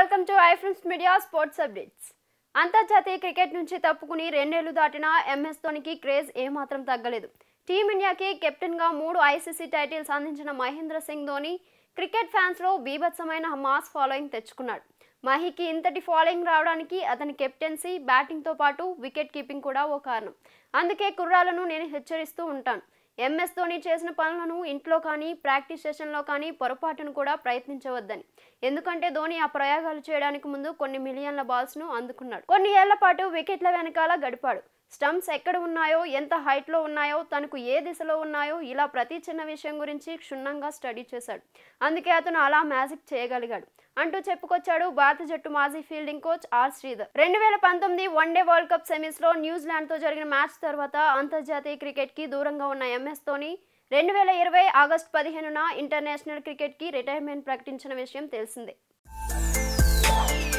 welcome to iFriends media sports updates అంతర్జాతీయ cricket నుంచి తప్పుకుని రెండేళ్లు దాటిన ఎంఎస్ ధోనికి క్రేజ్ ఏమాత్రం తగ్గలేదు టీమిండియాకి కెప్టెన్గా మూడు ఐసీసీ టైటిల్స్ అందించిన మహేంద్ర సింగ్ ధోని క్రికెట్ ఫ్యాన్స్లో బీభత్సమైన మాస్ ఫాలోయింగ్ తెచ్చుకున్నాడు మహికి ఇంతటి ఫాలోయింగ్ రావడానికి అతని కెప్టెన్సీ బ్యాటింగ్తో పాటు వికెట్ కీపింగ్ కూడా ఓ కారణం అందుకే కుర్రాలను నేను హెచ్చరిస్తూ ఉంటాను ఎంఎస్ ధోని చేసిన పనులను ఇంట్లో కానీ ప్రాక్టీస్ సెషన్లో కానీ పొరపాటును కూడా ప్రయత్నించవద్దని ఎందుకంటే ధోని ఆ ప్రయోగాలు చేయడానికి ముందు కొన్ని మిలియన్ల బాల్స్ను అందుకున్నాడు కొన్ని ఏళ్ల పాటు వికెట్ల వెనకాల గడిపాడు స్టంప్స్ ఎక్కడ ఉన్నాయో ఎంత హైట్లో ఉన్నాయో తనకు ఏ దిశలో ఉన్నాయో ఇలా ప్రతి చిన్న విషయం గురించి క్షుణ్ణంగా స్టడీ చేశాడు అందుకే అతను అలా మ్యాజిక్ చేయగలిగాడు అంటూ చెప్పుకొచ్చాడు భారత జట్టు మాజీ ఫీల్డింగ్ కోచ్ ఆర్ శ్రీధర్ రెండు వేల పంతొమ్మిది వన్డే వరల్డ్ కప్ సెమీస్ లో న్యూజిలాండ్ తో జరిగిన మ్యాచ్ తర్వాత అంతర్జాతీయ క్రికెట్ కి దూరంగా ఉన్న ఎంఎస్ ధోని రెండు వేల ఇరవై ఆగస్టు పదిహేనున ఇంటర్నేషనల్ క్రికెట్ కి రిటైర్మెంట్ ప్రకటించిన విషయం తెలిసిందే